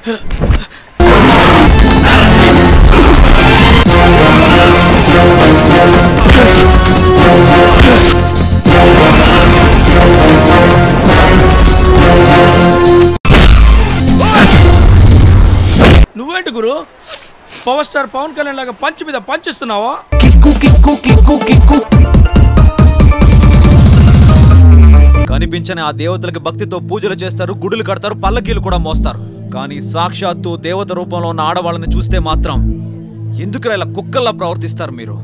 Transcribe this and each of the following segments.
నువ్వేంటి గురు power star Pawan Kalyan లాగా పంచ్ మీద పంచిస్తున్నావా కనిపించని ఆ దేవతలకి భక్తితో పూజలు చేస్తారు గుడులు కడతారు పల్లకీలు కూడా మోస్తారు కానీ సాక్షాత్తు దేవత రూపంలో ఉన్న ఆడవాళ్ళని చూస్తే మాత్రం ఎందుకు ఇలా కుక్కల్లా ప్రవర్తిస్తారు మీరు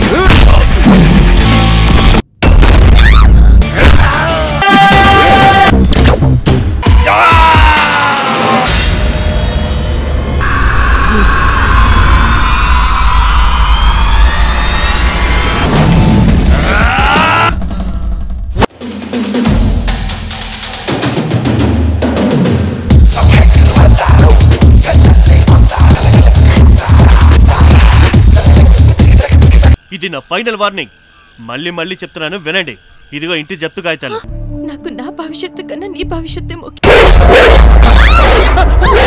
ఇది నా ఫైనల్ వార్నింగ్ మళ్ళీ మళ్ళీ చెప్తున్నాను వినండి ఇదిగో ఇంటి జప్తు కాగితాలు నాకు నా భవిష్యత్తు కన్నా నీ భవిష్యత్తే ముఖ్యం